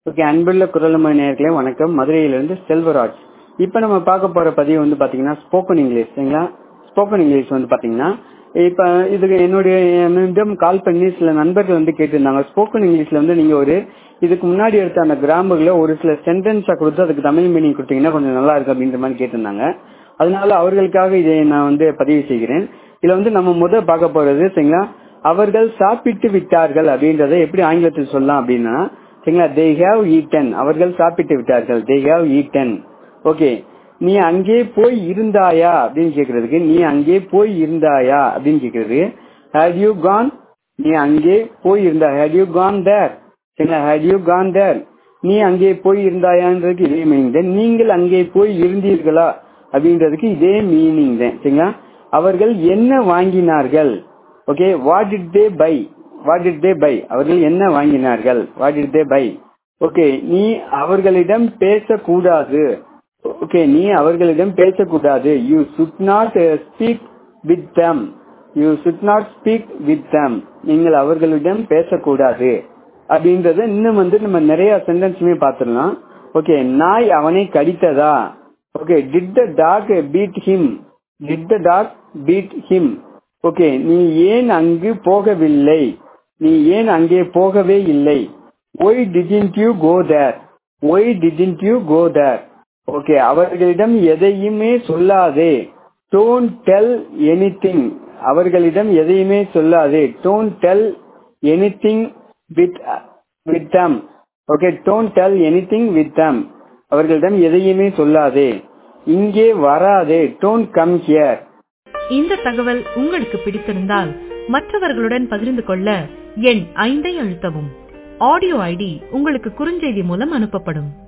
okay அன்புள்ள குரலுமை நேர்களே வணக்கம் மதுரையிலிருந்து செல்வராஜ் இப்போ நம்ம பார்க்க போற பதிவு வந்து பாத்தீங்கன்னா ஸ்போக்கன் இங்கிலீஷ் சரிங்களா ஸ்போக்கன் இங்கிலீஷ் வந்து பாத்தீங்கன்னா இப்ப இதுக்கு என்னுடைய என்னிடம் கால் பண்ணி சில நண்பர்கள் வந்து கேட்டிருந்தாங்க ஸ்போக்கன் இங்கிலீஷ்ல வந்து நீங்க ஒரு இதுக்கு முன்னாடி எடுத்த அந்த கிராமர்ல ஒரு சில சென்டென்ஸா கொடுத்து அதுக்கு தமிழ் மீனிங் கொடுத்தீங்கன்னா கொஞ்சம் நல்லா இருக்கு அப்படின்ற மாதிரி கேட்டிருந்தாங்க அதனால அவர்களுக்காக இதை நான் வந்து பதிவு செய்கிறேன் இதுல வந்து நம்ம முதல் பார்க்க போறது சரிங்களா அவர்கள் சாப்பிட்டு விட்டார்கள் அப்படின்றத எப்படி ஆங்கிலத்தில் சொல்லலாம் அப்படின்னா சரிங்களா தே ஹேவ் ஈட்டன் அவர்கள் சாப்பிட்டு விட்டார்கள் தே ஹேவ் ஈட்டன் ஓகே நீ அங்கே போய் இருந்தாயா அப்படின்னு கேக்குறதுக்கு நீ அங்கே போய் இருந்தாயா அப்படின்னு கேக்குறது ஹேட் யூ கான் நீ அங்கே போய் இருந்தா ஹேட் யூ கான் தேர் சரிங்களா ஹேட் யூ கான் தேர் நீ அங்கே போய் இருந்தாயான்றதுக்கு இதே மீனிங் தான் நீங்கள் அங்கே போய் இருந்தீர்களா அப்படின்றதுக்கு இதே மீனிங் தான் சரிங்களா அவர்கள் என்ன வாங்கினார்கள் okay what did they buy what did they buy அவர்கள் என்ன வாங்கினார்கள் what did they buy okay நீ அவர்களிடம் பேசக்கூடாது ஓகே நீ அவர்களிடம் பேசக்கூடாது you should not speak with them you should not speak with them நீங்கள் அவர்களிடம் பேசக்கூடாது அப்படின்றத இன்னும் வந்து நம்ம நிறைய சென்டென்ஸுமே பார்த்துடலாம் ஓகே நாய் அவனை கடித்ததா okay did the dog beat him did the dog beat him okay நீ ஏன் அங்கு போகவில்லை நீ ஏன் அங்கே போகவே இல்லை why didn't you go there why didn't you go there okay அவர்களிடம் எதையுமே சொல்லாதே டோன்ட் டெல் எனிதிங் அவர்களிடம் எதையுமே சொல்லாதே don't tell anything with with them okay don't tell anything with them அவர்களிடம் எதையுமே சொல்லாதே இங்கே வராதே டோன்ட் கம் ஹியர் இந்த தகவல் உங்களுக்கு பிடித்திருந்தால் மற்றவர்களுடன் பகிர்ந்து கொள்ள எண் ஐந்தை அழுத்தவும் ஆடியோ ஐடி உங்களுக்கு குறுஞ்செய்தி மூலம் அனுப்பப்படும்